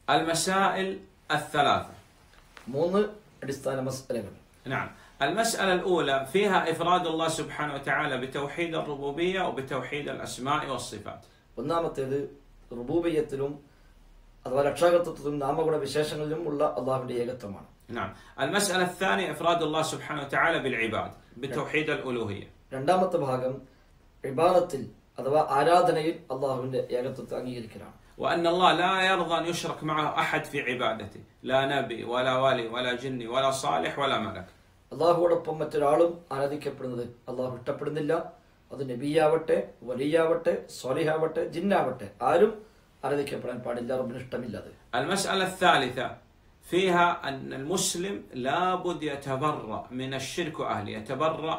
المسائل الثلاثة മൂന്ന് അടിസ്ഥാന മസലകൾ نعم المسألة الأولى فيها إفراد الله سبحانه وتعالى بتوحيد الربوبية وبتوحيد الأسماء والصفات ഒന്നാമത്തേത് റുബൂബയ്യത്തിലും അഥവാ രക്ഷാകർത്തത്തിലും നാമഗുണ വിശേഷങ്ങളിലും ഉള്ള അള്ളാഹുവിന്റെ ഏകത്വമാണ് نعم المسألة الثانية إفراد الله سبحانه وتعالى بالعباد بتوحيد الألوهية രണ്ടാമത്തെ ഭാഗം ഇബാദത്തിൽ അഥവാ ആരാധനയിൽ അള്ളാഹുവിന്റെ ഏകത്വത്തെ അംഗീകരിക്കലാണ് وأن الله لا يرضى أن يشرك معه أحد في عبادته لا نبي ولا ولي ولا جني ولا صالح ولا ملك അള്ളാഹുവോടൊപ്പം മറ്റൊരാളും ആരാധിക്കപ്പെടുന്നത് അള്ളാഹു ഇഷ്ടപ്പെടുന്നില്ല അത് നബിയാവട്ടെ വലിയാവട്ടെ സ്വാലിഹാവട്ടെ ജിന്നാവട്ടെ ആരും ആരാധിക്കപ്പെടാൻ പാടില്ല റബ്ബിന് ഇഷ്ടമില്ല അത് المسألة الثالثة فيها أن المسلم لابد يتبرأ من الشرك وأهله يتبرأ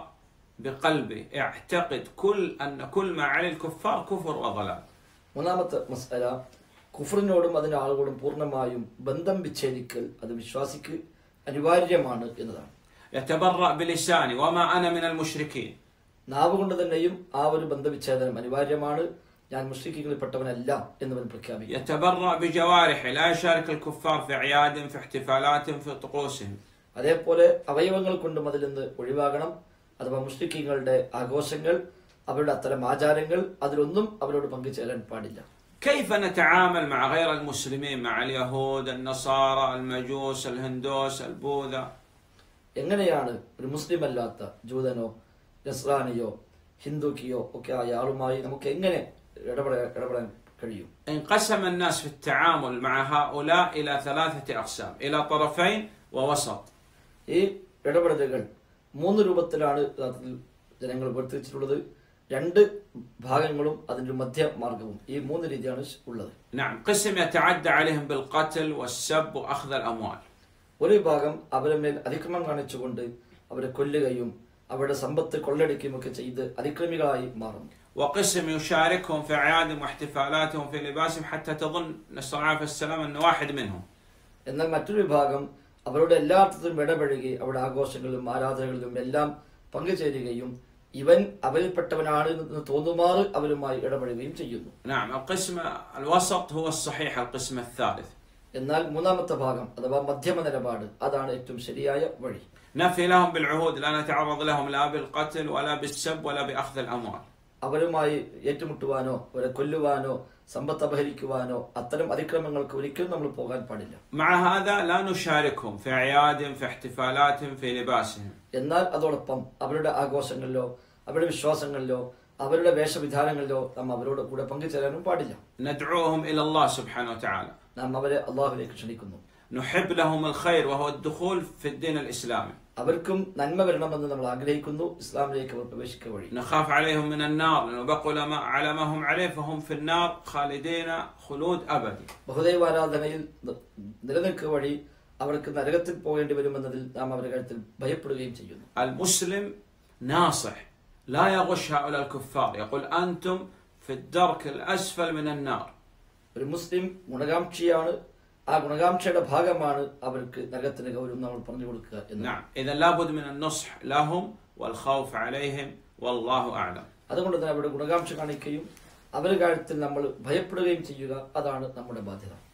بقلبه يعتقد كل أن كل ما عليه الكفار كفر وضلال മൂന്നാമത്തെ മസ്അല കുഫറിനോടും അതിന്റെ ആളുകളോടും പൂർണ്ണമായും ബന്ധം വിച്ഛേദിക്കൽ അത് വിശ്വാസിക്ക് അനിവാര്യമാണ് എന്നതാണ് يتبرأ بلسانه وما أنا من المشركين നാവ് കൊണ്ട് തന്നെയും ആ ഒരു ബന്ധവിച്ഛേദനം അനിവാര്യമാണ് ഞാൻ മുഷ്രിഖികളിൽപ്പെട്ടവനല്ല എന്നവൻ പ്രഖ്യാപിക്കും يتبرأ بجوارحه لا يشارك الكفار في أعيادهم في احتفالاتهم في طقوسهم അതേപോലെ അവയവങ്ങൾ കൊണ്ടും അതിൽ നിന്ന് ഒഴിവാകണം അഥവാ മുഷ്രിഖീങ്ങളുടെ ആഘോഷങ്ങൾ അവരുടെ അത്തരം ആചാരങ്ങൾ അതിലൊന്നും അവരോട് പങ്കുചേരാൻ പാടില്ല كيف نتعامل مع غير المسلمين مع اليهود النصارى المجوس الهندوس البوذا എങ്ങനെയാണ് ഒരു മുസ്ലിം അല്ലാത്ത ജൂതനോ നസ്രാനിയോ ഹിന്ദുക്കിയോ ഒക്കെ ആയ ആളുമായി നമുക്ക് എങ്ങനെ ഇടപെടാൻ ഇടപെടാൻ കഴിയും انقسم الناس في التعامل مع هؤلاء إلى ثلاثة أقسام إلى طرفين ووسط ഈ ഇടപെടലുകൾ മൂന്ന് രൂപത്തിലാണ് യഥാർത്ഥത്തിൽ ജനങ്ങൾ വേർതിരിച്ചിട്ടുള്ളത് രണ്ട് ഭാഗങ്ങളും അതിൻ്റെ മധ്യമാർഗവും ഈ മൂന്ന് രീതിയാണ് ഉള്ളത് نعم قسم يتعدى عليهم بالقتل والسب وأخذ الأموال ഒരു വിഭാഗം അവരെ മേൽ അതിക്രമം കാണിച്ചുകൊണ്ട് അവരെ കൊല്ലുകയും അവരുടെ സമ്പത്ത് കൊള്ളയടിക്കുകയും ഒക്കെ ചെയ്ത് അതിക്രമികളായി മാറുന്നു وقسم يشاركهم في أعيادهم واحتفالاتهم في لباسهم حتى تظن نسأل الله العافية والسلام أنه واحد منهم എന്നാൽ മറ്റൊരു വിഭാഗം അവരുടെ എല്ലാ അർത്ഥത്തിലും ഇടപഴകി അവരുടെ ആഘോഷങ്ങളിലും ആരാധനകളിലും എല്ലാം പങ്കുചേരുകയും ഇവൻ അവരിൽപ്പെട്ടവനാണ് എന്ന് തോന്നുമാറ് അവരുമായി ഇടപെടുകയും ചെയ്യുന്നു نعم القسم الوسط هو الصحيح القسم الثالث എന്നാൽ മൂന്നാമത്തെ ഭാഗം അഥവാ മധ്യമ നിലപാട് അതാണ് ഏറ്റവും ശരിയായ വഴി نفي لهم بالعهود لا نتعرض لهم لا بالقتل ولا بالسب ولا بأخذ الأموال അവരുമായി ഏറ്റുമുട്ടുവാനോ അവരെ കൊല്ലുവാനോ സമ്പത്ത് അപഹരിക്കുവാനോ അത്തരം അതിക്രമങ്ങൾക്ക് ഒരിക്കലും നമ്മൾ പോകാൻ പാടില്ല مع هذا لا نشاركهم في أعيادهم في احتفالاتهم في لباسهم എന്നാൽ അതോടൊപ്പം അവരുടെ ആഘോഷങ്ങളിലോ അവരുടെ വിശ്വാസങ്ങളിലോ അവരുടെ വേഷവിധാനങ്ങളിലോ നാം അവരോട് കൂടെ പങ്കുചേരാനും പാടില്ല ندعوهم إلى الله سبحانه وتعالى നാം അവരെ അള്ളാഹുലേക്ക് ക്ഷണിക്കുന്നു نحب لهم الخير وهو الدخول في الدين الإسلامي അവർക്കും നന്മ വരണമെന്ന് നമ്മൾ ആഗ്രഹിക്കുന്നു ഇസ്ലാമിലേക്ക് അവർ പ്രവേശിക്കുക വഴി نخاف عليهم من النار لأنه بقوا لما على ما هم عليه فهم في النار خالدين خلود أبدي ബഹുദൈവ ആരാധനയിൽ ന- നിലനിൽക്കുക വഴി അവർക്ക് നരകത്തിൽ പോകേണ്ടി വരുമെന്നതിൽ നാം അവരുടെ കാര്യത്തിൽ ഭയപ്പെടുകയും ചെയ്യുന്നു المسلم ناصح لا يغش هؤلاء الكفار يقول أنتم في الدرك الأسفل من النار ഒരു മുസ്ലിം ഗുണകാംക്ഷിയാണ് ആ ഗുണകാംക്ഷയുടെ ഭാഗമാണ് അവർക്ക് നരകത്തിന് ഗൗരവം നമ്മൾ പറഞ്ഞു കൊടുക്കുക എന്ന് نعم إذا لابد من النصح لهم والخوف عليهم والله أعلم അതുകൊണ്ട് തന്നെ അവരുടെ ഗുണകാംക്ഷ കാണിക്കുകയും അവരുടെ കാര്യത്തിൽ നമ്മൾ ഭയപ്പെടുകയും ചെയ്യുക അതാണ് നമ്മുടെ ബാധ്യത